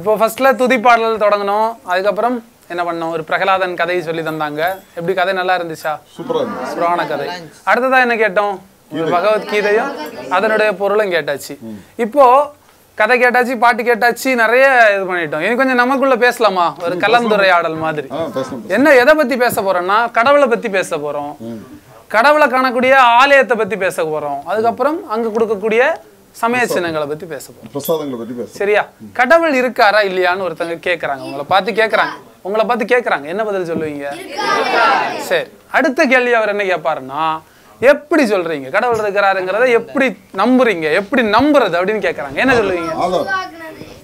இப்போ ஃபர்ஸ்ட்ல துதி பாடல் தொடங்கணும் அதுக்கப்புறம் என்ன பண்ணோம் ஒரு பிரகலாதன் கதையை சொல்லி தந்தாங்க எப்படி கதை நல்லா இருந்துச்சா சூப்பரா இருந்துச்சு புராண கதை அடுத்ததா என்ன கேட்டோம் ஒரு பகவத்கீதையும் அதனுடைய பொருளும் கேட்டாச்சு இப்போ கதை கேட்டாச்சு பாட்டு கேட்டாச்சு நிறைய இது பண்ணிட்டோம் இனி கொஞ்சம் நமக்குள்ள பேசலாமா ஒரு கலந்துரையாடல் மாதிரி ஆ பேசலாம் என்ன எதை பத்தி பேச போறோம்னா கடவுளை பத்தி பேச போறோம் கடவுளை காணக்கூடிய ஆலயத்தை பத்தி பேச போறோம் அதுக்கப்புறம் அங்க கொடுக்கக்கூடிய சமய சின்னங்களை பத்தி பேச போறோம் பிரசாதங்களை பத்தி பேசலாம் சரியா கடவுள் இருக்காரா இல்லையான்னு ஒருத்தங்க கேக்குறாங்க உங்களை பார்த்து கேக்குறாங்க உங்களை பார்த்து கேக்குறாங்க என்ன பதில் சொல்லுவீங்க சரி அடுத்த கேள்வி அவர் என்ன கேட்பாருன்னா எப்படி சொல்றீங்க கடவுள் இருக்கிறாருங்கிறத எப்படி நம்புறீங்க எப்படி நம்புறது அப்படின்னு கேக்குறாங்க என்ன சொல்லுவீங்க ஆதாரம்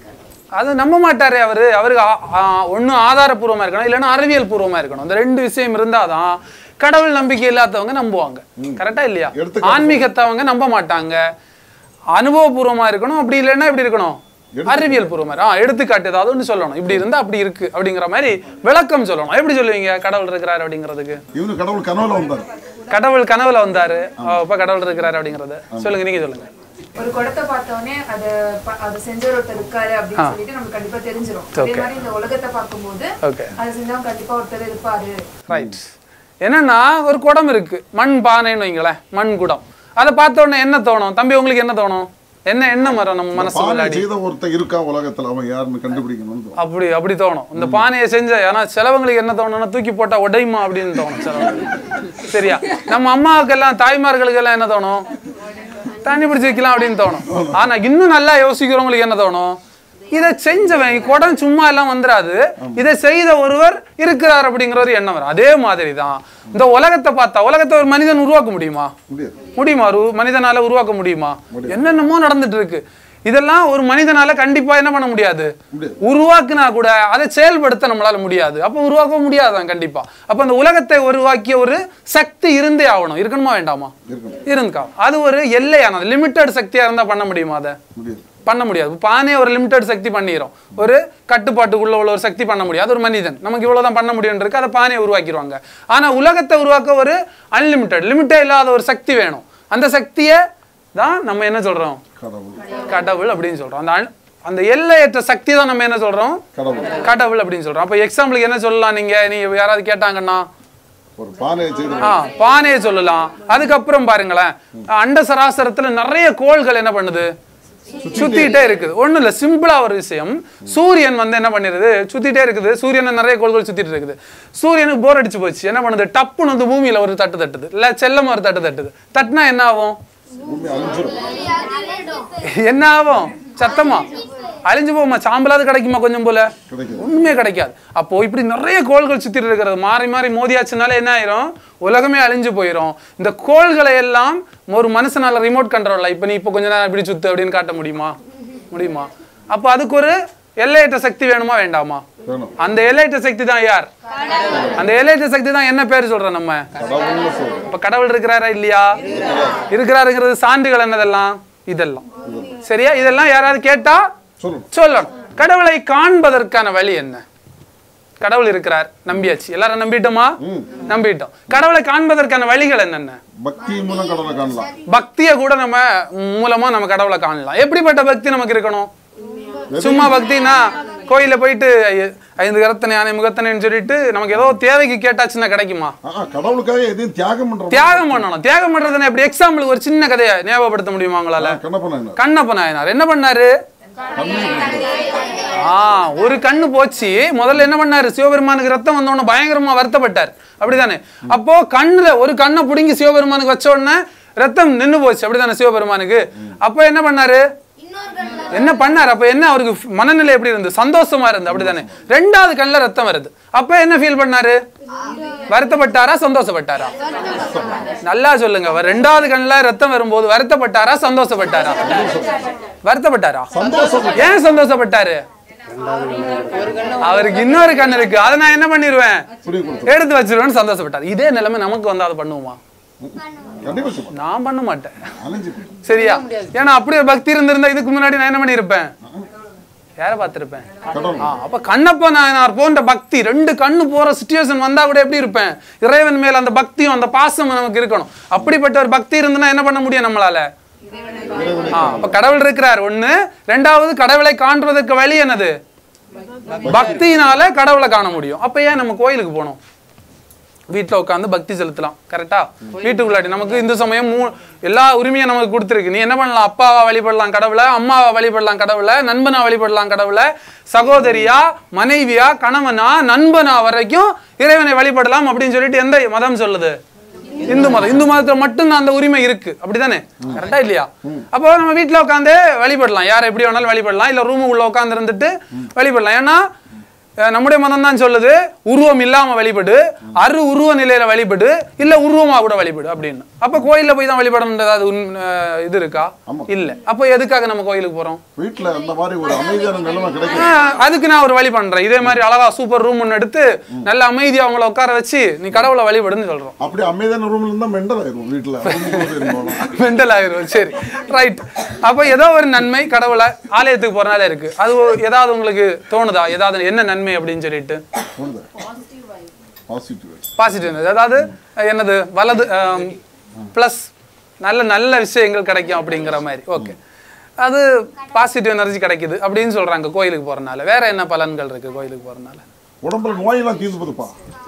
அது நம்ப மாட்டாரே அவரு அவருக்கு ஒன்று ஆதாரபூர்வமா இருக்கணும் இல்லைன்னா அறிவியல் பூர்வமா இருக்கணும் இந்த ரெண்டு விஷயம் இருந்தாதான் கடவுள் நம்பிக்கை இல்லாதவங்க நம்புவாங்க கரெக்டா இல்லையா எடுத்துக்காட்டு ஆன்மீகத்தை அவங்க நம்ப மாட்டாங்க அனுபவபூர்வமா இருக்கணும் அப்படி இல்லைன்னா எப்படி இருக்கணும் அறிவியல் பூர்வமா ஆ எடுத்துக்காட்டு ஏதாவது ஒன்று சொல்லணும் இப்படி இருந்தா அப்படி இருக்கு அப்படிங்கிற மாதிரி விளக்கம் சொல்லணும் எப்படி சொல்லுவீங்க கடவுள் இருக்கிறாரு அப்படிங்கிறதுக்கு இவனு கடவுள் கனவுல வந்தார் கடவுள் கனவுல வந்தாரு அப்ப கடவுள் இருக்கிறாரு அப்படிங்கறது சொல்லுங்க நீங்க சொல்லுங்க ஒரு குடத்தை பார்த்தோன்னே அது ப- அது செஞ்சவர் ஒருத்தர் இருக்காரு அப்படின்னு சொல்லிட்டு நமக்கு கண்டிப்பா தெரிஞ்சிரும் அதே மாதிரி இந்த உலகத்தை பார்க்கும்போது ஓகே அது செஞ்சவங்க கண்டிப்பா ஒருத்தர் இருப்பாரு ரைட் என்னன்னா ஒரு குடம் இருக்கு மண் பானைன்னு வைங்களேன் மண் குடம் அதை பார்த்த உடனே என்ன தோணும் தம்பி உங்களுக்கு என்ன தோணும் என்ன என்ன மரம் நம்ம மனசு பானை முன்னாடி செய்த ஒருத்தன் இருக்கான் உலகத்துல அவன் யாருன்னு கண்டுபிடிக்கணும்னு தோணும். அப்படி அப்படி தோணும் இந்த பானையை செஞ்ச ஏன்னா சிலவங்களுக்கு என்ன தோணும்னா தூக்கி போட்டா உடையுமா அப்படின்னு தோணும் சிலவங்களுக்கு சரியா நம்ம அம்மாவுக்கெல்லாம் தாய்மார்களுக்கெல்லாம் என்ன தோணும் தண்ணி பிடிச்சி வைக்கலாம் அப்படின்னு தோணும் ஆனா இன்னும் நல்லா யோசிக்கிறவங்களுக்கு என்ன தோணும் இதை செஞ்சவன் குடம் சும்மா எல்லாம் வந்துராது இதை செய்த ஒருவர் இருக்கிறார் அப்படிங்கிற ஒரு எண்ணம் வரும் அதே மாதிரி தான் இந்த உலகத்தை பார்த்தா உலகத்தை ஒரு மனிதன் உருவாக்க முடியுமா முடியாது முடியுமா ஒரு மனிதனால உருவாக்க முடியுமா என்னென்னமோ நடந்துட்டு இருக்கு இதெல்லாம் ஒரு மனிதனால கண்டிப்பா என்ன பண்ண முடியாது முடியாது. உருவாக்குனா கூட அதை செயல்படுத்த நம்மளால முடியாது அப்ப உருவாக்க முடியாதான் கண்டிப்பா அப்ப அந்த உலகத்தை உருவாக்கிய ஒரு சக்தி இருந்தே ஆகணும் இருக்கணுமா வேண்டாமா இருக்கணும் இருந்துக்கா அது ஒரு எல்லையானது லிமிட்டட் சக்தியா இருந்தா பண்ண முடியுமா அதை முடியாது பண்ண முடியாது பானே ஒரு லிமிட்டட் சக்தி பண்ணிரும் ஒரு கட்டுப்பாட்டுக்குள்ள உள்ள ஒரு சக்தி பண்ண முடியாது ஒரு மனிதன் நமக்கு இவ்வளவுதான் பண்ண முடியும் இருக்கு அதை பானையை உருவாக்கிடுவாங்க ஆனா உலகத்தை உருவாக்க ஒரு அன்லிமிட்டட் லிமிட்டே இல்லாத ஒரு சக்தி வேணும் அந்த சக்தியை தான் நம்ம என்ன சொல்றோம் கடவுள் கடவுள் அப்படின்னு சொல்றோம் அந்த அன்- அந்த எல்லையற்ற சக்தி தான் நம்ம என்ன சொல்றோம் கடவுள் கடவுள் அப்படின்னு சொல்றோம் அப்ப எக்ஸாம்பிளுக்கு என்ன சொல்லலாம் நீங்க நீங்க யாராவது கேட்டாங்கன்னா ஒரு பானையை செய்த ஆ பானையை சொல்லலாம் அதுக்கப்புறம் பாருங்களேன் அண்ட சராசரத்துல நிறைய கோள்கள் என்ன பண்ணுது சுத்திட்டே இருக்குது ஒண்ணும் இல்ல சிம்பிளா ஒரு விஷயம் சூரியன் வந்து என்ன பண்ணிருது சுத்திட்டே இருக்குது சூரியனை நிறைய கோள்கள் சுத்திட்டு இருக்குது சூரியனுக்கு போர் அடிச்சு போச்சு என்ன பண்ணுது டப்புன்னு வந்து பூமியில ஒரு தட்டு தட்டுது இல்ல செல்லமா ஒரு தட்டு தட்டுது தட்டுனா என்ன ஆகும் பூமி அழிஞ்சிரும் என்ன ஆகும் சத்தமா அழிஞ்சு போகுமா சாம்பலாவது கிடைக்குமா கொஞ்சம் போல கிடைக்குது ஒண்ணுமே கிடைக்காது அப்போ இப்படி நிறைய கோள்கள் சுத்திட்டு இருக்கிறது மாறி மாறி மோதியாச்சுனால என்ன ஆயிரும் உலகமே அழிஞ்சு போயிரும் இந்த கோள்களை எல்லாம் ஒரு மனுஷனால ரிமோட் கண்ட்ரோல்ல இப்ப நீ இப்போ கொஞ்ச நேரம் இப்படி சுத்து அப்படின்னு காட்ட முடியுமா முடியுமா அப்போ அதுக்கு ஒரு எல்லையற்ற சக்தி வேணுமா வேண்டாமா வேணும் அந்த எல்லையற்ற சக்தி தான் யார் அந்த எல்லையற்ற சக்தி தான் என்ன பேர் சொல்றோம் நம்ம கடவுள்னு சொல்றோம் இப்ப கடவுள் இருக்கிறாரா இல்லையா இருக்கிறாருங்கிறது சான்றுகள் என்னதெல்லாம் இதெல்லாம் சரியா இதெல்லாம் யாராவது கேட்டா சொல்லணும் சொல்லணும் கடவுளை காண்பதற்கான வழி என்ன கடவுள் இருக்கிறார் நம்பியாச்சு எல்லாரும் நம்பிட்டோமா நம்பிட்டோம் கடவுளை காண்பதற்கான வழிகள் என்னென்ன பக்தியின் மூலம் கடவுளை காணலாம் பக்தியை கூட நம்ம மூலமா நம்ம கடவுளை காணலாம் எப்படிப்பட்ட பக்தி நமக்கு இருக்கணும் சும்மா பக்தினா கோயில போயிட்டு ஐ- ஐந்து கரத்தனை யானை முகத்தனைன்னு சொல்லிட்டு நமக்கு ஏதோ தேவைக்கு கேட்டாச்சுன்னா கிடைக்குமா ஆ கடவுளுக்காக எதையும் தியாகம் பண்றோம் தியாகம் பண்ணணும் தியாகம் பண்றதுன்னா எப்படி எக்ஸாம்பிளுக்கு ஒரு சின்ன கதையை ஞாபகப்படுத்த முடியுமா உங்களால கண்ணப்ப நாயனார் கண்ணப்ப நாயனார் என்ன பண்ணாரு ஆ ஒரு கண்ணு போச்சு முதல்ல என்ன பண்ணாரு சிவபெருமானுக்கு ரத்தம் வந்த உடனே பயங்கரமா வருத்தப்பட்டார் அப்படிதானே அப்போ கண்ணுல ஒரு கண்ணை பிடுங்கி சிவபெருமானுக்கு வச்ச உடனே ரத்தம் நின்னு போச்சு அப்படிதானே சிவபெருமானுக்கு அப்போ என்ன பண்ணாரு என்ன பண்ணாரு அப்ப என்ன அவருக்கு மனநிலை எப்படி இருந்து சந்தோஷமா இருந்து அப்படிதானே ரெண்டாவது கண்ணுல ரத்தம் வருது அப்ப என்ன ஃபீல் பண்ணாரு வருத்தப்பட்டாரா சந்தோஷப்பட்டாரா நல்லா சொல்லுங்க அவர் ரெண்டாவது கண்ணுல ரத்தம் வரும்போது வருத்தப்பட்டாரா சந்தோஷப்பட்டாரா வருத்தப்பட்டாரா ஏன் சந்தோஷப்பட்டாரு அவருக்கு இன்னொரு கண் இருக்கு அதை நான் என்ன பண்ணிடுவேன் புரிய கொடுத்து எடுத்து வச்சிருவேன்னு சந்தோஷப்பட்டாரு இதே நிலைமை நமக்கு வந்து அதை பண்ணுவோமா கண்டிப்பா சொல்லுவோம் நான் பண்ண மாட்டேன் அழிஞ்சு போயிடும். சரியா ஏன்னா அப்படி ஒரு பக்தி இருந்திருந்தா இதுக்கு முன்னாடி நான் என்ன பண்ணியிருப்பேன் யாரை பார்த்திருப்பேன் கடவுள் ஆ, அப்ப கண்ணப்ப நாயனார் போன்ற பக்தி ரெண்டு கண்ணு போற சுச்சுவேஷன் வந்தா கூட எப்படி இருப்பேன் இறைவன் மேல அந்த பக்தியும் அந்த பாசமும் நமக்கு இருக்கணும் அப்படிப்பட்ட ஒரு பக்தி இருந்துன்னா என்ன பண்ண முடியும் நம்மளால ஆ, அப்ப கடவுள் இருக்கிறார் ஒண்ணு ரெண்டாவது கடவுளை காண்றதுக்கு வழி என்னது பக்தியினால கடவுளை காண முடியும் அப்ப ஏன் நம்ம கோயிலுக்கு போகணும் வீட்டில் உட்காந்து பக்தி செலுத்தலாம் கரெக்டா வீட்டுக்குள்ளாடி நமக்கு இந்து சமயம் மூ எல்லா உரிமையும் நமக்கு கொடுத்துருக்கு நீ என்ன பண்ணலாம் அப்பாவா வழிபடலாம் கடவுளை அம்மாவா வழிபடலாம் கடவுளை நண்பனா வழிபடலாம் கடவுளை சகோதரியா மனைவியா கணவனா நண்பனா வரைக்கும் இறைவனை வழிபடலாம் அப்படின்னு சொல்லிட்டு எந்த மதம் சொல்லுது இந்து மதம் இந்து மதத்துல மட்டும் அந்த உரிமை இருக்கு அப்படிதானே கரெக்டா இல்லையா அப்போ நம்ம வீட்ல உட்காந்து வழிபடலாம் யாரை எப்படி வேணாலும் வழிபடலாம் இல்ல ரூமுக்குள்ள உட்காந்து இருந்துட்டு வழிபடலாம் ஏன்னா அஹ், நம்முடைய மதம் தான் சொல்லுது உருவம் இல்லாம வழிபடு அரு உருவ நிலையில வழிபடு இல்ல உருவமா கூட வழிபடு அப்படின்னு அப்ப கோயில்ல போய் தான் வழிபடணும் ஏதாவது உன்- அஹ், இது இருக்கா ஆமா. இல்ல அப்போ எதுக்காக நம்ம கோயிலுக்கு போறோம் வீட்டுல அந்த மாதிரி ஒரு அமைதியான நிலைமை கிடைக்கும் ஆஹ், அதுக்கு நான் ஒரு வழி பண்றேன் இதே மாதிரி அழகா சூப்பர் ரூம் ஒன்று எடுத்து நல்ல அமைதியா அவங்கள உட்கார வச்சு நீ கடவுளை வழிபடுன்னு சொல்றோம் அப்படி அமைதியான ரூம்ல இருந்தா மெண்டல் ஆயிரும் வீட்டுல இருந்தோம்னா. மெண்டல் ஆயிரும் சரி ரைட் அப்போ ஏதோ ஒரு நன்மை கடவுளை ஆலயத்துக்கு போறனால இருக்கு அது ஒரு- ஏதாவது உங்களுக்கு தோணுதா ஏதாவது என்ன நன்மை அப்படின்னு சொல்லிட்டு தோணுது பாசிட்டிவ் பாசிட்டிவ் அதாவது அஹ், என்னது வலது ப்ளஸ் நல்ல நல்ல விஷயங்கள் கிடைக்கும் அப்படிங்கிற மாதிரி ஓகே அது பாசிட்டிவ் எனர்ஜி கிடைக்குது அப்படின்னு சொல்றாங்க கோயிலுக்கு போறனால வேற என்ன பலன்கள் இருக்கு கோயிலுக்கு போறனால உடம்புல நோயெல்லாம் தீர்ந்து போதுப்பா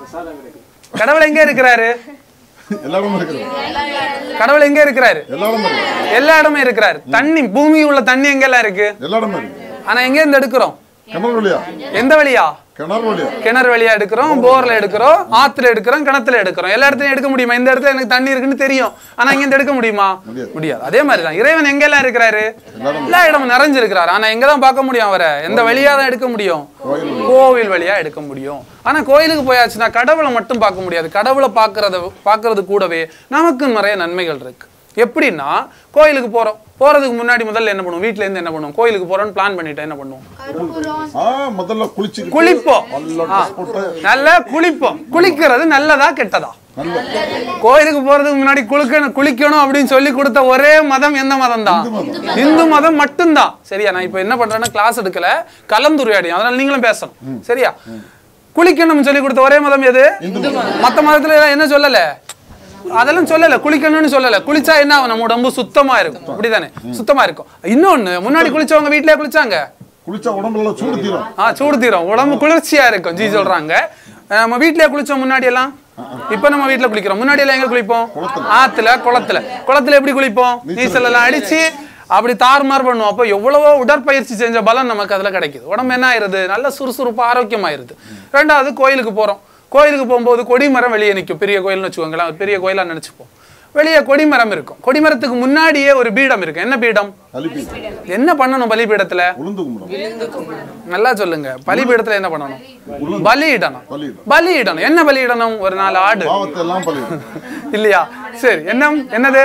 கடவுள் எங்க இருக்கிறாரு எல்லாரும் இருக்கிறது கடவுள் எங்க இருக்கிறாரு எல்லாரும் இருக்கு எல்லா இடமும் இருக்கிறாரு தண்ணி பூமி உள்ள தண்ணி எங்கெல்லாம் இருக்கு எல்லாரும் இருக்கு ஆனா எங்க இருந்து எடுக்கிறோம் கிணறு வழியா எந்த வழியா கிணறு வழியா கிணறு வழியா எடுக்கிறோம் போர்ல எடுக்கிறோம் ஆத்துல எடுக்கிறோம் கிணத்துல எடுக்கிறோம் எல்லா இடத்துலயும் எடுக்க முடியுமா இந்த இடத்துல எனக்கு தண்ணி இருக்குன்னு தெரியும் ஆனா இங்க இருந்து எடுக்க முடியுமா முடியாது. முடியாது அதே மாதிரி தான் இறைவன் எங்கெல்லாம் இருக்கிறாரு எல்லா இடமும் நிறைஞ்சிருக்கிறாரு ஆனா எங்க தான் பார்க்க முடியும் அவரை எந்த வழியா தான் எடுக்க முடியும் கோவில் வழியா எடுக்க முடியும் ஆனா கோயிலுக்கு போயாச்சுன்னா கடவுளை மட்டும் பார்க்க முடியாது கடவுளை பார்க்கறத பார்க்கறது கூடவே நமக்கு நிறைய நன்மைகள் இருக்கு எப்படின்னா கோயிலுக்கு போறோம் போறதுக்கு முன்னாடி முதல்ல என்ன பண்ணுவோம் வீட்ல இருந்து என்ன பண்ணுவோம் கோயிலுக்கு போறோம்னு பிளான் பண்ணிட்டு என்ன பண்ணுவோம் ஆ முதல்ல குளிச்சு குளிப்போம் நல்ல ஆ. dress போட்டு நல்லா குளிப்போம் குளிக்கிறது நல்லதா கெட்டதா நல்ல கோயிலுக்கு போறதுக்கு முன்னாடி குளிக்கணும் குளிக்கணும் அப்படின்னு சொல்லி கொடுத்த ஒரே மதம் எந்த மதம் தான் இந்து மதம் மட்டும்தான் சரியா நான் இப்போ என்ன பண்றேன்னா கிளாஸ் எடுக்கல கலந்துரையாடி அதனால நீங்களும் பேசணும் சரியா குளிக்கணும்னு சொல்லி கொடுத்த ஒரே மதம் எது மத்த மதத்துல எல்லாம் என்ன சொல்லல அதெல்லாம் சொல்லல குளிக்கணும்னு சொல்லல குளிச்சா என்ன ஆகும் நம்ம உடம்பு சுத்தமா இருக்கும் அப்படிதானே சுத்தமா இருக்கும் இன்னொன்னு முன்னாடி குளிச்சவங்க வீட்லயே குளிச்சாங்க குளிச்சா உடம்புல சூடு தீரும் ஆ சூடு தீரும் உடம்பு குளிர்ச்சியா இருக்கும் ஜி சொல்றாங்க அஹ் நம்ம வீட்லயே குளிச்சோம் முன்னாடி எல்லாம் இப்ப நம்ம வீட்ல குளிக்கிறோம் முன்னாடி எல்லாம் எங்க குளிப்போம் ஆத்துல குளத்துல குளத்துல எப்படி குளிப்போம் நீச்சல் எல்லாம் அடிச்சு அப்படி தாறுமாறு பண்ணுவோம் அப்போ எவ்வளவோ உடற்பயிற்சி செஞ்ச பலன் நமக்கு அதுல கிடைக்குது உடம்பு என்ன ஆயிருது நல்ல சுறுசுறுப்பு ஆரோக்கியமாயிருது ரெண்டாவது கோயிலுக்கு போறோம் கோயிலுக்கு போகும்போது கொடிமரம் வெளியே நிற்கும் பெரிய கோயில்னு வச்சுக்கோங்களேன் ஒரு பெரிய கோயிலா நினைச்சுப்போம் வெளியே கொடிமரம் இருக்கும் கொடிமரத்துக்கு முன்னாடியே ஒரு பீடம் இருக்கு என்ன பீடம் கலிப்பி என்ன பண்ணணும் பலிபீடத்துல உளுந்து கும்பிடும் நல்லா சொல்லுங்க பலிபீடத்துல என்ன பண்ணணும் பலியிடணும் பலியிடும் பலியிடணும் என்ன பலியிடணும் ஒரு நாலு ஆடு பாவத்தை எல்லாம் பலியிடும் இல்லையா சரி என்ன என்னது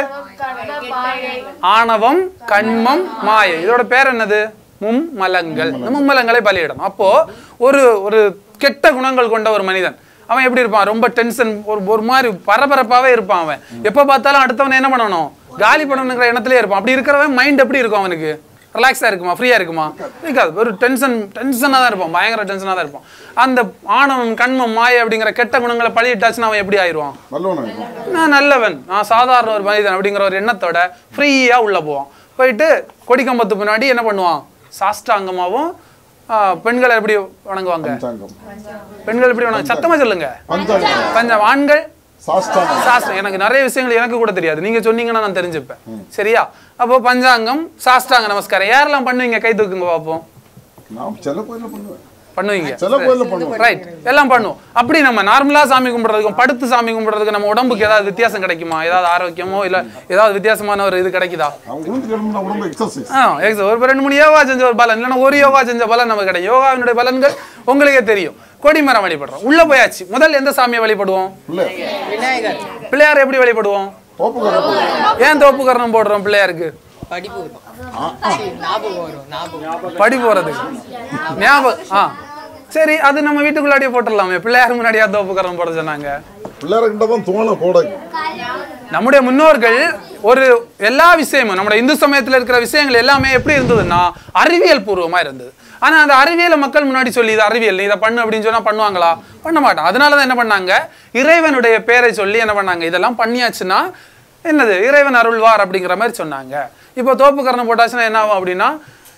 ஆணவம் கண்மம் மாயை இதோட பேர் என்னது மும்மலங்கள் இந்த மும்மலங்களை பலியிடணும் அப்போ ஒரு ஒரு கெட்ட குணங்கள் கொண்ட ஒரு மனிதன் அவன் எப்படி இருப்பான் ரொம்ப டென்ஷன் ஒரு ஒரு மாதிரி பரபரப்பாவே இருப்பான் அவன் எப்ப பார்த்தாலும் அடுத்தவன் என்ன பண்ணணும் காலி பண்ணணுங்கிற எண்ணத்திலே இருப்பான் அப்படி இருக்கிறவன் மைண்ட் எப்படி இருக்கும் அவனுக்கு ரிலாக்ஸாக இருக்குமா ஃப்ரீயாக இருக்குமா இருக்காது ஒரு டென்ஷன் டென்ஷனாக தான் இருப்பான் பயங்கர டென்ஷனாக தான் இருப்பான் அந்த ஆணவம் கண்மம் மாயை அப்படிங்கிற கெட்ட குணங்களை பழியிட்டாச்சுன்னா அவன் எப்படி ஆயிடுவான் நல்லவனா இருக்கும் நான் நல்லவன் நான் சாதாரண ஒரு மனிதன் அப்படிங்கிற ஒரு எண்ணத்தோட ஃப்ரீயாக உள்ளே போவான் போயிட்டு கொடிக்கம்பத்து பின்னாடி என்ன பண்ணுவான் சாஷ்டாங்கமாகவும் ஆ, பெண்களை எப்படி வணங்குவாங்க பஞ்சாங்கம் பெண்கள் எப்படி வணங்க சத்தமா சொல்லுங்க பஞ்சாங்கம் பஞ்சம் ஆண்கள் சாஸ்தானம் சாஸ்திரம் எனக்கு நிறைய விஷயங்கள் எனக்கு கூட தெரியாது நீங்க சொன்னீங்கன்னா நான் தெரிஞ்சுப்பேன் சரியா அப்போ பஞ்சாங்கம் சாஷ்டாங்க நமஸ்காரம் யாரெல்லாம் பண்ணுவீங்க கை தூக்குங்க பார்ப்போம் நான் சில கோயில்ல பண்ணுவேன் பண்ணுவீங்க சில கோயில்ல பண்ணுவேன் ரைட் எல்லாம் பண்ணுவோம் அப்படி நம்ம நார்மலா சாமி கும்பிடுறதுக்கும் படுத்து சாமி கும்பிடுறதுக்கு நம்ம உடம்புக்கு ஏதாவது வித்தியாசம் கிடைக்குமா ஏதாவது ஆரோக்கியமோ இல்ல ஏதாவது வித்தியாசமான ஒரு இது கிடைக்குதா அவங்க உளுந்து கிளம்புனா உடம்பு எக்ஸசைஸ் ஆ எக்ஸ் ஒரு ரெண்டு மூணு யோகா செஞ்ச ஒரு பலன் இல்லைன்னா ஒரு யோகா செஞ்ச பலன் நமக்கு கிடைக்கும் யோகாவினுடைய பலன்கள் உங்களுக்கே தெரியும் கொடிமரம் வழிபடுறோம் உள்ள போயாச்சு முதல்ல எந்த சாமியை வழிபடுவோம் இல்ல பிள்ளையார் எப்படி வழிபடுவோம் தோப்புக்கார ஏன் தோப்புக்கரணம் போடுறோம் பிள்ளையாருக்கு படிப்பு வரும் ஞாபகம் வரும் ஞாபகம் படி போறதுக்கு ஞாபகம் ஆ சரி அது நம்ம வீட்டுக்குள்ளாடியே போட்டுடலாமே பிள்ளையார் முன்னாடியா தோப்புக்கரணம் போட சொன்னாங்க பிள்ளையார்கிட்ட தான் தோணை போட நம்முடைய முன்னோர்கள் ஒரு எல்லா விஷயமும் நம்முடைய இந்து சமயத்துல இருக்கிற விஷயங்கள் எல்லாமே எப்படி இருந்ததுன்னா அறிவியல் பூர்வமா இருந்தது ஆனா அந்த அறிவியலை மக்கள் முன்னாடி சொல்லி இது அறிவியல் நீ இதை பண்ணு அப்படின்னு சொன்னா பண்ணுவாங்களா பண்ண மாட்டான் அதனால தான் என்ன பண்ணாங்க இறைவனுடைய பேரை சொல்லி என்ன பண்ணாங்க இதெல்லாம் பண்ணியாச்சுன்னா என்னது இறைவன் அருள்வார் அப்படிங்கிற மாதிரி சொன்னாங்க இப்போ தோப்புக்கரணம் போட்டாச்சுன்னா என்ன ஆகும் அப்படின்னா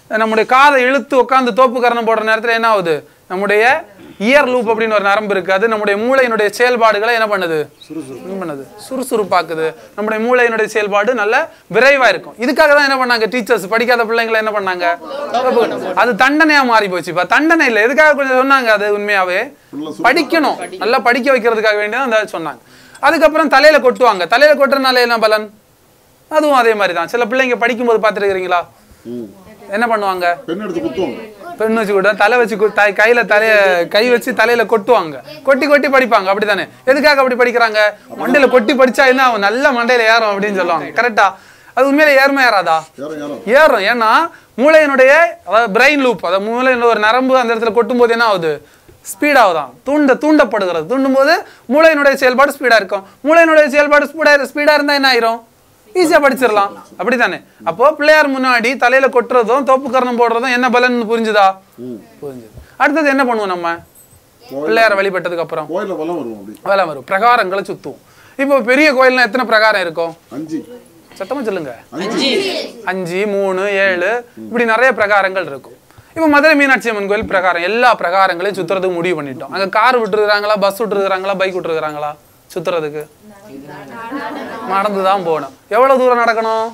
நம்முடைய காதை இழுத்து உட்காந்து தோப்பு கரணம் போடுற நேரத்துல என்ன ஆகுது நம்முடைய இயர் லூப் அப்படின்னு ஒரு நரம்பு இருக்கு அது நம்முடைய மூளையினுடைய செயல்பாடுகளை என்ன பண்ணுது என்ன பண்ணுது சுறுசுறுப்பாக்குது நம்முடைய மூளையினுடைய செயல்பாடு நல்ல விரைவா இருக்கும் இதுக்காக தான் என்ன பண்ணாங்க டீச்சர்ஸ் படிக்காத பிள்ளைங்களை என்ன பண்ணாங்க அது தண்டனையா மாறி போச்சு இப்ப தண்டனை இல்லை எதுக்காக கொஞ்சம் சொன்னாங்க அது உண்மையாவே படிக்கணும் நல்லா படிக்க வைக்கிறதுக்காக வேண்டியதான் அந்த சொன்னாங்க அதுக்கப்புறம் தலையில கொட்டுவாங்க தலையில கொட்டுறதுனால என்ன பலன் அதுவும் அதே மாதிரி தான் சில பிள்ளைங்க படிக்கும்போது பார்த்துருக்கிறீங்களா ம். என்ன பண்ணுவாங்க பெண் எடுத்து குத்துவாங்க பெண் வச்சு கூட தலை வச்சு கு- தை- கையில தலைய கை வச்சு தலையில கொட்டுவாங்க கொட்டி கொட்டி படிப்பாங்க அப்படிதானே எதுக்காக அப்படி படிக்கிறாங்க மண்டையில கொட்டி படிச்சா என்ன ஆகும்? நல்ல மண்டையில ஏறும் அப்படின்னு சொல்லுவாங்க கரெக்டா அது உண்மையில ஏறுமா ஏறாதா யாரும் யாரும் ஏறும் ஏன்னா மூளையினுடைய அதாவது பிரெயின் லூப் அதாவது மூளையில ஒரு நரம்பு அந்த இடத்துல கொட்டும் போது என்ன ஆகுது ஸ்பீட் ஆகுதான் தூண்ட தூண்டப்படுகிறது தூண்டும் போது மூளையினுடைய செயல்பாடு ஸ்பீடா இருக்கும் மூளையினுடைய செயல்பாடு ஸ்பீடா ஸ்பீடா இருந்தா என்ன ஆயிரும் ஈஸியா படிச்சிடலாம் அப்படித்தானே அப்போ பிள்ளையார் முன்னாடி தலையில கொட்டுறதும் தோப்பு கரணம் போடுறதும் என்ன பலன் புரிஞ்சுதா புரிஞ்சுது அடுத்தது என்ன பண்ணுவோம் நம்ம பிள்ளையாரை வழிபட்டதுக்கு அப்புறம் கோயில வளம் வருவோம் அப்படி வேலை வரும் பிரகாரங்களை சுத்துவோம் இப்போ பெரிய கோயில்னா எத்தனை பிரகாரம் இருக்கும் அஞ்சு சத்தமா சொல்லுங்க அஞ்சு அஞ்சு மூணு ஏழு இப்படி நிறைய பிரகாரங்கள் இருக்கும் இப்போ மதுரை மீனாட்சி அம்மன் கோயில் பிரகாரம் எல்லா பிரகாரங்களையும் சுத்துறதுக்கு முடிவு பண்ணிட்டோம் அங்க கார் விட்டுருக்காங்களா பஸ் விட்டுருக்காங்களா பைக் விட்டுருக்காங்களா சுத்துறதுக்கு நடந்து தான் போகணும் எவ்வளவு தூரம் நடக்கணும்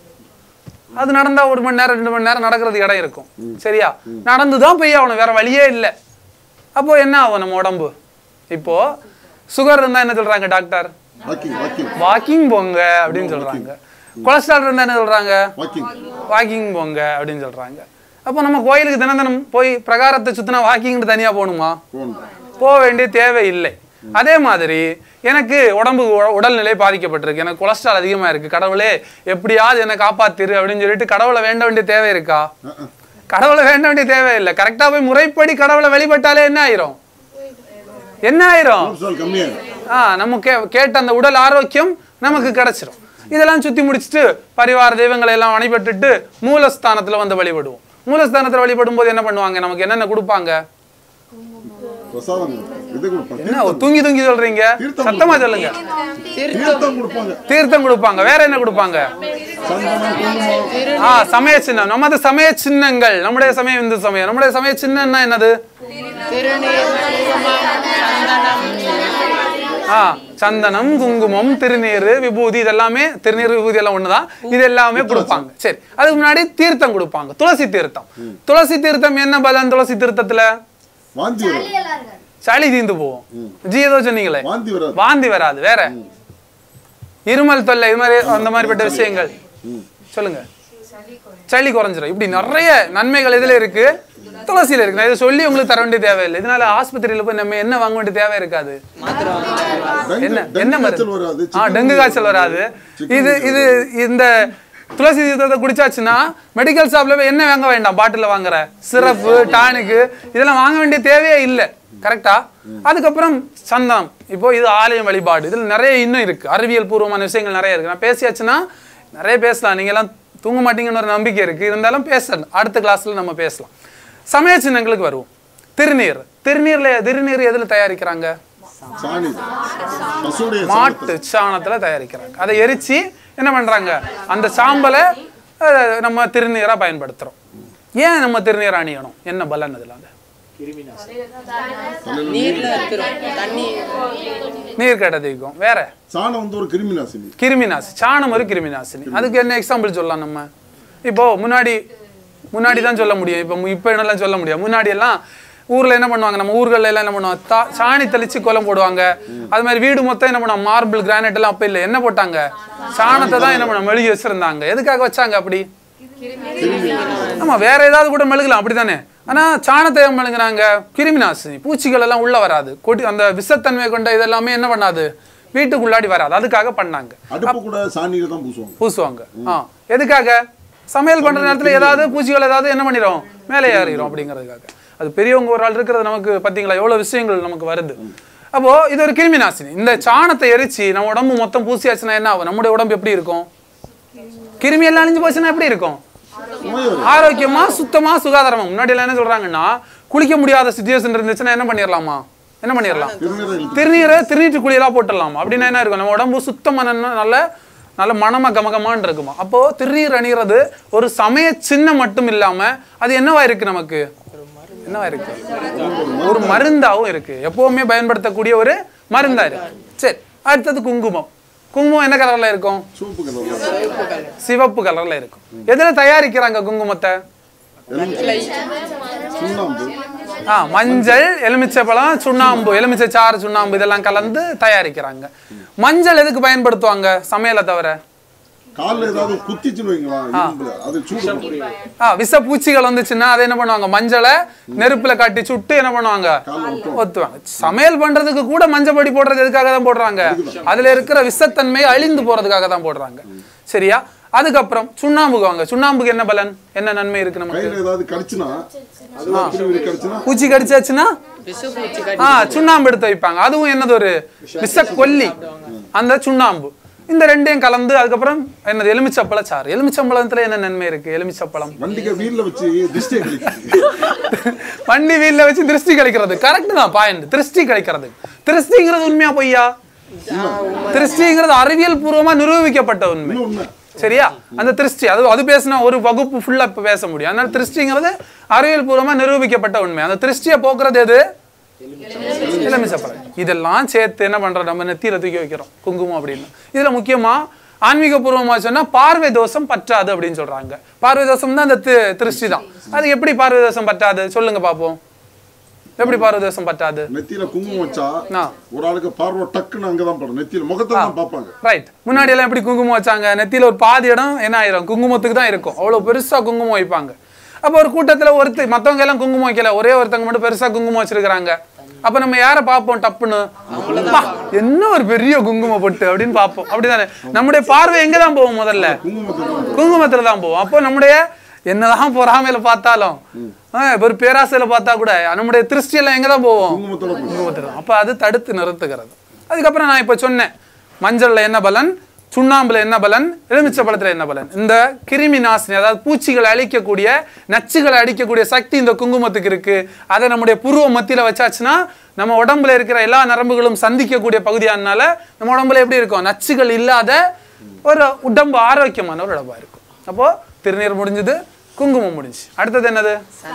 அது நடந்தா ஒரு மணி நேரம் ரெண்டு மணி நேரம் நடக்கிறதுக்கு இடம் இருக்கும் சரியா நடந்து தான் போய் ஆகணும் வேற வழியே இல்லை அப்போ என்ன ஆகும் நம்ம உடம்பு இப்போ சுகர் இருந்தா என்ன சொல்றாங்க டாக்டர் வாக்கிங் வாக்கிங் வாக்கிங் போங்க அப்படின்னு சொல்றாங்க கொலஸ்ட்ரால் இருந்தா என்ன சொல்றாங்க வாக்கிங் வாக்கிங் போங்க அப்படின்னு சொல்றாங்க அப்போ நம்ம கோயிலுக்கு தினம் தினம் போய் பிரகாரத்தை சுத்தினா வாக்கிங்னு தனியா போகணுமா போகணும் போக வேண்டிய தேவை இல்லை அதே மாதிரி எனக்கு உடம்பு உ- உடல்நிலை பாதிக்கப்பட்டிருக்கு எனக்கு கொலஸ்ட்ரால் அதிகமா இருக்கு கடவுளே எப்படியாவது என்னை காப்பாத்திரு அப்படின்னு சொல்லிட்டு கடவுளை வேண்ட வேண்டிய தேவை இருக்கா கடவுளை வேண்ட வேண்டிய தேவை இல்லை கரெக்டா போய் முறைப்படி கடவுளை வழிபட்டாலே என்ன ஆயிரும் என்ன ஆயிரும் கொலஸ்ட்ரால் கம்மியாகும் ஆ நம்ம கே கேட்ட அந்த உடல் ஆரோக்கியம் நமக்கு கிடைச்சிரும் இதெல்லாம் சுத்தி முடிச்சுட்டு பரிவார தெய்வங்களை எல்லாம் வழிபட்டுட்டு மூலஸ்தானத்துல வந்து வழிபடுவோம் மூலஸ்தானத்துல வழிபடும் போது என்ன பண்ணுவாங்க நமக்கு என்னென்ன கொடுப்பாங்க பிரசாதம் இது கொடுப்பாங்க என்ன ஒரு தூங்கி தூங்கி சொல்றீங்க தீர்த்தம் சத்தமா சொல்லுங்க தீர்த்தம் கொடுப்பாங்க தீர்த்தம் கொடுப்பாங்க வேற என்ன கொடுப்பாங்க சந்தனம் குங்குமம் ஆ சமய சின்னம் நமது சமய சின்னங்கள் நம்முடைய சமயம் இந்து சமயம் நம்முடைய சமய சின்னம்னா என்னது ஆ சந்தனம் குங்குமம் திருநீர் விபூதி இதெல்லாமே திருநீர் விபூதி எல்லாம் ஒண்ணுதான் இது எல்லாமே கொடுப்பாங்க சரி அதுக்கு முன்னாடி தீர்த்தம் கொடுப்பாங்க துளசி தீர்த்தம் துளசி தீர்த்தம் என்ன பலன் துளசி தீர்த்தத்துல வாந்தி வராது சளி தீந்து போகும் ஜி ஏதோ சொன்னீங்களே வாந்தி வராது வாந்தி வராது வேற இருமல் தொல்லை இது மாதிரி அந்த மாதிரிப்பட்ட விஷயங்கள் சொல்லுங்க சளி குறைஞ்சிரும் இப்படி நிறைய நன்மைகள் இதுல இருக்கு துளசியில இருக்கு நான் இதை சொல்லி உங்களுக்கு தர வேண்டிய தேவையில்லை இதனால ஆஸ்பத்திரியில போய் நம்ம என்ன வாங்க வேண்டிய தேவை இருக்காது டெங்கு என்ன டெங்கு என்ன காய்ச்சல் மருந்து வராது ஆ டெங்கு காய்ச்சல் வராது இது இது இந்த துளசி தீர்த்தத்தை குடிச்சாச்சுன்னா மெடிக்கல் ஷாப்ல போய் என்ன வாங்க வேண்டாம் பாட்டில் வாங்குற சிரப்பு டானிக்கு இதெல்லாம் வாங்க வேண்டிய தேவையே இல்லை கரெக்டா அதுக்கப்புறம் சந்தனம் இப்போ இது ஆலயம் வழிபாடு இதுல நிறைய இன்னும் இருக்கு அறிவியல் பூர்வமான விஷயங்கள் நிறைய இருக்கு நான் பேசியாச்சுன்னா நிறைய பேசலாம் நீங்க எல்லாம் தூங்க மாட்டீங்கன்னு ஒரு நம்பிக்கை இருக்கு இருந்தாலும் பேசணும் அடுத்த கிளாஸ்ல நம்ம பேசலாம் சமய சின்னங்களுக்கு வருவோம் திருநீர் திருநீர்ல திருநீர் எதுல தயாரிக்கிறாங்க சாணி பசுடைய மாட்டு சாணத்துல தயாரிக்கிறாங்க அதை எரிச்சு என்ன பண்றாங்க அந்த சாம்பலை அஹ், நம்ம திருநீரா பயன்படுத்துறோம் ஏன் நம்ம திருநீர் அணியணும் என்ன பலன் அதுல அந்த நீர்ல இருக்கிறோம் தண்ணி நீர் கட்டதிக்கும் வேற சாணம் வந்து ஒரு கிருமி நாசினி கிருமி நாசி சாணம் ஒரு கிருமி நாசினி அதுக்கு என்ன எக்ஸாம்பிள் சொல்லலாம் நம்ம இப்போ முன்னாடி முன்னாடி தான் சொல்ல முடியும் இப்போ மு- இப்போ என்னெல்லாம் சொல்ல முடியும் முன்னாடி எல்லாம் ஊர்ல என்ன பண்ணுவாங்க நம்ம ஊர்கள்ல எல்லாம் என்ன பண்ணுவாங்க தா சாணி தெளிச்சு கோலம் போடுவாங்க அது மாதிரி வீடு மொத்தம் என்ன பண்ணுவாங்க மார்பிள் கிரானைட் எல்லாம் அப்ப இல்லை என்ன போட்டாங்க சாணத்தை தான் என்ன பண்ண மெழுகி வச்சிருந்தாங்க எதுக்காக வச்சாங்க அப்படி ஆமா வேற ஏதாவது கூட மெழுகலாம் அப்படிதானே ஆனா சாணத்தை ஏன் மெழுகுறாங்க கிருமி நாசினி பூச்சிகள் எல்லாம் உள்ள வராது கொடி அந்த விஷத்தன்மை கொண்ட இதெல்லாமே என்ன பண்ணாது வீட்டுக்குள்ளாடி வராது அதுக்காக பண்ணாங்க அடுப்பு கூட சாணியில தான் பூசுவாங்க பூசுவாங்க ஆ எதுக்காக சமையல் பண்ற நேரத்துல ஏதாவது பூச்சிகள் ஏதாவது என்ன பண்ணிடும் மேலே ஏறிடும் அப்படிங்கிறதுக்காக அது பெரியவங்க ஒரு ஆள் இருக்கிறது நமக்கு பாத்தீங்களா எவ்வளவு விஷயங்கள் நமக்கு வருது அப்போ இது ஒரு கிருமி நாசினி இந்த சாணத்தை எரிச்சு நம்ம உடம்பு மொத்தம் பூசியாச்சுன்னா என்ன ஆகும் நம்முடைய உடம்பு எப்படி இருக்கும் கிருமி எல்லாம் அழிஞ்சு போச்சுன்னா எப்படி இருக்கும் நோய் வரும் ஆரோக்கியமா சுத்தமா சுகாதாரமா முன்னாடி எல்லாம் என்ன சொல்றாங்கன்னா குளிக்க முடியாத சுச்சுவேஷன் இருந்துச்சுன்னா என்ன பண்ணிடலாமா என்ன பண்ணிடலாம் திருநீரை இழுத்து திருநீரை திருநீற்று குளியலா போட்டுடலாம் அப்படின்னா என்ன இருக்கும் நம்ம உடம்பு சுத்தமான நல்ல நல்ல மணம கமகமான்னு இருக்குமா அப்போ திருநீர் அணிகிறது ஒரு சமய சின்னம் மட்டும் இல்லாம அது என்னவா இருக்கு நமக்கு என்னவா இருக்கு ஒரு மருந்தாவும் இருக்கு எப்பவுமே பயன்படுத்தக்கூடிய ஒரு மருந்தா இருக்கு சரி அடுத்தது குங்குமம் குங்குமம் என்ன கலர்ல இருக்கும் சூப்பு கலர் சிவப்பு கலர்ல இருக்கும் எதுல தயாரிக்கிறாங்க குங்குமத்தை சுண்ணாம்பு ஆ மஞ்சள் எலுமிச்சைப்பழம் சுண்ணாம்பு எலுமிச்சை சாறு சுண்ணாம்பு இதெல்லாம் கலந்து தயாரிக்கிறாங்க மஞ்சள் எதுக்கு பயன்படுத்துவாங்க சமையலை தவிர கால்ல ஏதாவது குத்திச்சுன்னு வைங்களா இரும்புல அது சூடு பண்ணும். ஆ விஷ பூச்சிகள் வந்துச்சுன்னா அதை என்ன பண்ணுவாங்க மஞ்சளை நெருப்புல காட்டி சுட்டு என்ன பண்ணுவாங்க ஒத்துவாங்க சமையல் பண்றதுக்கு கூட மஞ்சள் பொடி போடுறது எதுக்காக தான் போடுறாங்க அதுல இருக்கிற விஷத்தன்மை அழிந்து போறதுக்காக தான் போடுறாங்க சரியா அதுக்கப்புறம் சுண்ணாம்புக்கு வாங்க சுண்ணாம்புக்கு என்ன பலன் என்ன நன்மை இருக்கு நமக்கு கையில ஏதாவது கடிச்சுனா அது திரும்பி கடிச்சுனா பூச்சி கடிச்சாச்சுன்னா விசுபூச்சி ஆ சுண்ணாம்பு எடுத்து வைப்பாங்க அதுவும் என்னது ஒரு விஷ கொல்லி அந்த சுண்ணாம்பு இந்த ரெண்டையும் கலந்து அதுக்கப்புறம் என்னது எலுமிச்சப்பழ சாறு எலுமிச்சம்பழத்துல என்ன நன்மை இருக்கு எலுமிச்சப்பழம் வண்டிக்கு வீல்ல வச்சு திஷ்டி கழிச்சு வண்டி வீல்ல வச்சு திருஷ்டி கழிக்கிறது கரெக்ட் தான் பாயிண்ட் திருஷ்டி கழிக்கிறது திருஷ்டிங்கிறது உண்மையா பொய்யா திருஷ்டிங்கிறது அறிவியல் பூர்வமா நிரூபிக்கப்பட்ட உண்மை உண்மை சரியா அந்த திருஷ்டி அது அது பேசினா ஒரு வகுப்பு ஃபுல்லா இப்ப பேச முடியும் அதனால திருஷ்டிங்கிறது அறிவியல் பூர்வமா நிரூபிக்கப்பட்ட உண்மை அந்த திருஷ்டியை போக்குறது எது எலுமிச்சப்பழம் இதெல்லாம் சேர்த்து என்ன பண்றோம் நம்ம நெத்தியில தூக்கி வைக்கிறோம் குங்குமம் அப்படின்னு இதுல முக்கியமா ஆன்மீக பூர்வமா சொன்னா பார்வை தோஷம் பற்றாது அப்படின்னு சொல்றாங்க பார்வை தோஷம் தான் அந்த தி- திருஷ்டி தான் அது எப்படி பார்வை தோஷம் பற்றாது சொல்லுங்க பாப்போம் எப்படி பார்வை தோஷம் பற்றாது நெத்தியில குங்குமம் வச்சா ஆ. ஒரு ஆளுக்கு பார்வை டக்குன்னு அங்கதான் படும் நெத்தியில முகத்தை தான் பார்ப்பாங்க ரைட் முன்னாடி எல்லாம் எப்படி குங்குமம் வச்சாங்க நெத்தியில ஒரு பாதி இடம் என்ன ஆயிரும் குங்குமத்துக்கு தான் இருக்கும் அவ்வளவு பெருசா குங்குமம் வைப்பாங்க அப்ப ஒரு கூட்டத்துல ஒருத்தர் மத்தவங்க எல்லாம் குங்குமம் வைக்கல ஒரே ஒருத்தங்க மட்டும் பெருசா குங்குமம் வச்சிருக்காங்க அப்ப நம்ம யாரை பார்ப்போம் டப்புன்னு அப்பா, என்ன ஒரு பெரிய குங்கும பொட்டு அப்படின்னு பார்ப்போம் அப்படிதானே நம்முடைய பார்வை எங்க தான் போகும் முதல்ல குங்குமத்தை தான் குங்குமத்துல தான் போவோம் அப்போ நம்முடைய என்னதான் பொறாமையில பார்த்தாலும் ஆ, ஒரு பேராசையில பார்த்தா கூட நம்முடைய திருஷ்டியெல்லாம் எங்க தான் போவோம் குங்குமத்தோட போய் குங்குமத்தில் அப்போ அது தடுத்து நிறுத்துகிறது அதுக்கப்புறம் நான் இப்போ சொன்னேன் மஞ்சள்ல என்ன பலன் சுண்ணாம்புல என்ன பலன் எலுமிச்சை பழத்துல என்ன பலன் இந்த கிருமி நாசினி அதாவது பூச்சிகளை அழிக்கக்கூடிய நச்சுகளை அழிக்கக்கூடிய சக்தி இந்த குங்குமத்துக்கு இருக்கு அதை நம்முடைய புருவ மத்தியில வச்சாச்சுன்னா நம்ம உடம்புல இருக்கிற எல்லா நரம்புகளும் சந்திக்கக்கூடிய பகுதியானால நம்ம உடம்புல எப்படி இருக்கும் நச்சுகள் இல்லாத ஒரு உடம்பு ஆரோக்கியமான ஒரு உடம்பா இருக்கும் அப்போ திருநீர் முடிஞ்சது குங்குமம் முடிஞ்சு அடுத்தது என்னது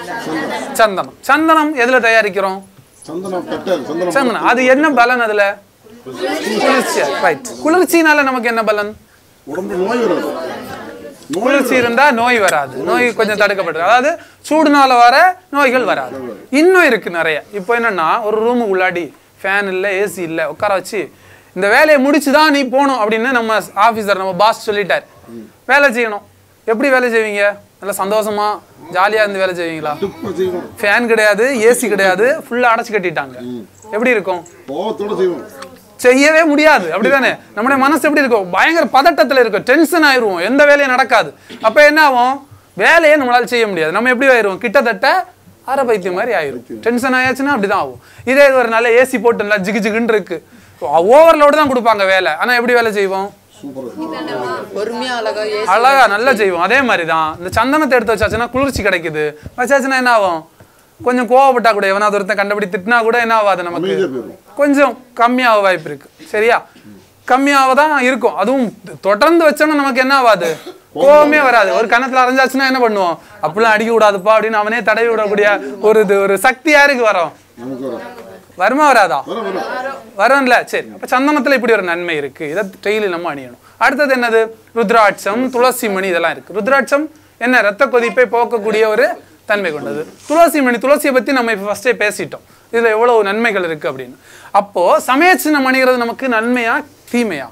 சந்தனம் சந்தனம் எதுல தயாரிக்கிறோம் சந்தனம் கட்டை சந்தனம் சந்தனம் அது என்ன பலன் அதுல குளிர்ச்சியா ரைட் குளிர்ச்சினால நமக்கு என்ன பலன் உடம்பு நோய் வராது நோய் குளிர்ச்சி இருந்தா நோய் வராது நோய் கொஞ்சம் தடுக்கப்பட்டு அதாவது சூடுனால வர நோய்கள் வராது இன்னும் இருக்கு நிறைய இப்போ என்னன்னா ஒரு ரூமுக்கு உள்ளாடி ஃபேன் இல்லை ஏசி இல்லை உட்கார வச்சு இந்த வேலையை முடிச்சுதான் நீ போகணும் அப்படின்னு நம்ம ஆஃபீஸர் நம்ம பாஸ் சொல்லிட்டார் வேலை செய்யணும் எப்படி வேலை செய்வீங்க நல்லா சந்தோஷமா ஜாலியா இருந்து வேலை செய்வீங்களா துப்ப செய்வோம் ஃபேன் கிடையாது ஏசி கிடையாது ஃபுல்லா அடைச்சு கட்டிட்டாங்க எப்படி இருக்கும் கோவத்தோட செய்வோம் செய்யவே முடியாது அப்படிதானே நம்முடைய மனசு எப்படி இருக்கும் பயங்கர பதட்டத்துல இருக்கும் டென்ஷன் ஆயிருவோம் எந்த வேலையும் நடக்காது அப்ப என்ன ஆகும் வேலையே நம்மளால செய்ய முடியாது நம்ம எப்படி ஆயிருவோம் கிட்டத்தட்ட அரை பைத்தியம் மாதிரி ஆயிரும் டென்ஷன் ஆயாச்சுன்னா அப்படிதான் ஆகும் இதே இது ஒரு நல்ல ஏசி போட்டு நல்லா ஜிகு ஜிகுன்னு இருக்கு ஓவர்லோடு தான் கொடுப்பாங்க வேலை ஆனா எப்படி வேலை செய்வோம் சூப்பரா பொறுமையா அழகா ஏசி அழகா நல்லா செய்வோம் அதே மாதிரி தான் இந்த சந்தனத்தை எடுத்து வச்சாச்சுன்னா குளிர்ச்சி கிடைக்குது வச்சாச்சுன்னா என்ன ஆகும் கொஞ்சம் கோவப்பட்டா கூட எவனாவது ஒருத்தன் கண்டபடி திட்டினா கூட என்ன ஆகாது நமக்கு அமைதியா போயிடும் கொஞ்சம் கம்மியாக வாய்ப்பு இருக்கு சரியா கம்மியாக தான் இருக்கும் அதுவும் தொடர்ந்து வச்சோம்னா நமக்கு என்ன ஆகாது கோவமே வராது ஒரு கணத்துல அரைஞ்சாச்சுன்னா என்ன பண்ணுவோம் அப்படிலாம் அடிக்க கூடாதுப்பா அப்படின்னு அவனே தடவி விடக்கூடிய ஒரு இது ஒரு சக்தி யாருக்கு வரும் நமக்கு வரும் வருமா வராதா வர வரும் வரும்ல சரி அப்ப சந்தனத்துல இப்படி ஒரு நன்மை இருக்கு இதை டெய்லி நம்ம அணியணும் அடுத்தது என்னது ருத்ராட்சம் துளசி மணி இதெல்லாம் இருக்கு ருத்ராட்சம் என்ன ரத்த கொதிப்பை போக்கக்கூடிய ஒரு தன்மை கொண்டது துளசி மணி துளசியை பத்தி நம்ம இப்போ ஃபர்ஸ்டே பேசிட்டோம் இதுல எவ்வளவு நன்மைகள் இருக்கு அப்படின்னு அப்போ சமய சின்னம் அணிகிறது நமக்கு நன்மையா தீமையா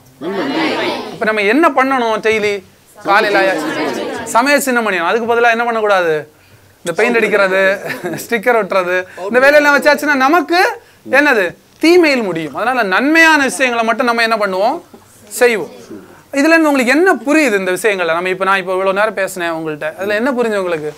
இப்ப நம்ம என்ன பண்ணணும் டெய்லி காலையில ஆயாச்சு. சமய சின்னம் அணியணும் அதுக்கு பதிலா என்ன பண்ணக்கூடாது இந்த பெயிண்ட் அடிக்கிறது ஸ்டிக்கர் ஒட்டுறது இந்த வேலையெல்லாம் வச்சாச்சுன்னா நமக்கு என்னது தீமையில் முடியும் அதனால நன்மையான விஷயங்களை மட்டும் நம்ம என்ன பண்ணுவோம் செய்வோம் இதுல இருந்து உங்களுக்கு என்ன புரியுது இந்த விஷயங்கள்ல நம்ம இப்போ நான் இப்போ இவ்வளவு நேரம் பேசினேன் உங்கள்கிட்ட அதுல என்ன புரிஞ்சு உங்களுக்கு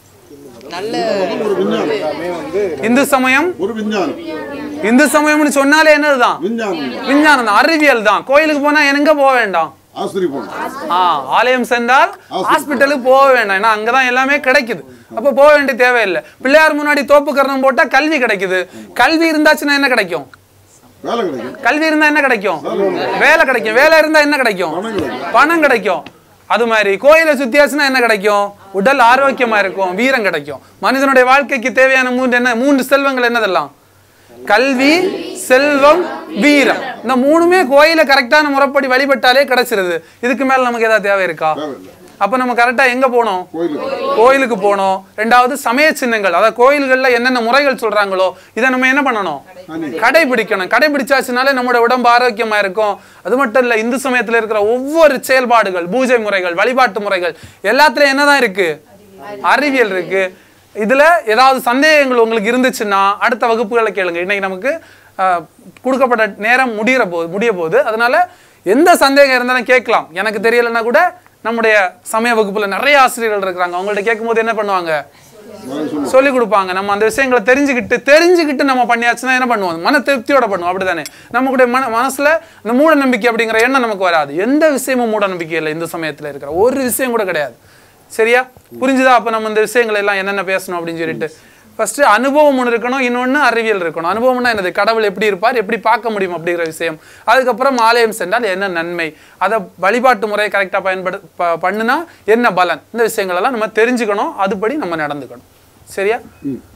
நல்ல ஒரு விஞ்ஞானம் இந்து சமயம் ஒரு விஞ்ஞானம் இந்து சமயம்னு சொன்னாலே என்னதுதான் விஞ்ஞானம் விஞ்ஞானம் தான் அறிவியல் தான் கோயிலுக்கு போனா எங்க போக வேண்டாம் ஆஸ்திரி போனோம் ஆ ஆலயம் சென்றால் ஹாஸ்பிட்டலுக்கு போக வேண்டாம் ஏன்னா அங்கதான் எல்லாமே கிடைக்குது அப்ப போக வேண்டிய தேவையில்லை பிள்ளையார் முன்னாடி தோப்பு கரணம் போட்டா கல்வி கிடைக்குது கல்வி இருந்தாச்சுன்னா என்ன கிடைக்கும் வேலை கிடைக்கும் கல்வி இருந்தா என்ன கிடைக்கும் வேலை கிடைக்கும் வேலை இருந்தா என்ன கிடைக்கும் பணம் கிடைக்கும் அது மாதிரி கோயிலை சுத்தியாச்சுன்னா என்ன கிடைக்கும் உடல் ஆரோக்கியமா இருக்கும் வீரம் கிடைக்கும் மனிதனுடைய வாழ்க்கைக்கு தேவையான மூன்று என்ன மூன்று செல்வங்கள் என்னதெல்லாம் கல்வி செல்வம் வீரம் இந்த மூணுமே கோயிலை கரெக்டான முறைப்படி வழிபட்டாலே கிடைச்சிருது இதுக்கு மேல நமக்கு ஏதாவது தேவை இருக்கா தேவையில்லை அப்ப நம்ம கரெக்டா எங்க போனோம் கோயிலுக்கு கோயிலுக்கு போனோம் ரெண்டாவது சமய சின்னங்கள் அதாவது கோயில்கள்ல என்னென்ன முறைகள் சொல்றாங்களோ இதை நம்ம என்ன பண்ணணும் கடைபிடிக்கணும் கடைபிடிச்சாச்சுனாலே நம்மளோட உடம்பு ஆரோக்கியமா இருக்கும் அது மட்டும் இல்ல இந்து சமயத்துல இருக்கிற ஒவ்வொரு செயல்பாடுகள் பூஜை முறைகள் வழிபாட்டு முறைகள் எல்லாத்துலயும் என்னதான் இருக்கு அறிவியல் இருக்கு இதுல ஏதாவது சந்தேகங்கள் உங்களுக்கு இருந்துச்சுன்னா அடுத்த வகுப்புகளை கேளுங்க இன்னைக்கு நமக்கு ஆஹ், கொடுக்கப்பட்ட நேரம் முடிகிற போது முடிய போகுது அதனால எந்த சந்தேகம் இருந்தாலும் கேட்கலாம் எனக்கு தெரியலைன்னா கூட நம்முடைய சமய வகுப்புல நிறைய ஆசிரியர்கள் இருக்கிறாங்க அவங்கள்ட்ட கேட்கும்போது என்ன பண்ணுவாங்க சொல்லி கொடுப்பாங்க நம்ம அந்த விஷயங்களை தெரிஞ்சுக்கிட்டு தெரிஞ்சுக்கிட்டு நம்ம பண்ணியாச்சுன்னா என்ன பண்ணுவோம் மன திருப்தியோட பண்ணுவோம் அப்படிதானே நமக்குடைய மன மனசுல இந்த மூட நம்பிக்கை அப்படிங்கிற எண்ணம் நமக்கு வராது எந்த விஷயமும் மூட நம்பிக்கை இல்லை இந்த சமயத்துல இருக்கிற ஒரு விஷயம் கூட கிடையாது சரியா புரிஞ்சுதா அப்ப நம்ம இந்த விஷயங்கள் எல்லாம் என்னென்ன பேசணும் அப்படின்னு சொல்லிட்டு ஃபர்ஸ்ட் அனுபவம் ஒன்று இருக்கணும் இன்னொன்று அறிவியல் இருக்கணும் அனுபவம்னா என்னது கடவுள் எப்படி இருப்பார் எப்படி பார்க்க முடியும் அப்படிங்கிற விஷயம் அதுக்கப்புறம் ஆலயம் சென்றால் என்ன நன்மை அதை வழிபாட்டு முறையை கரெக்டாக பயன்படு ப- பண்ணுனா என்ன பலன் இந்த விஷயங்கள் எல்லாம் நம்ம தெரிஞ்சுக்கணும் அதுபடி நம்ம நடந்துக்கணும் சரியா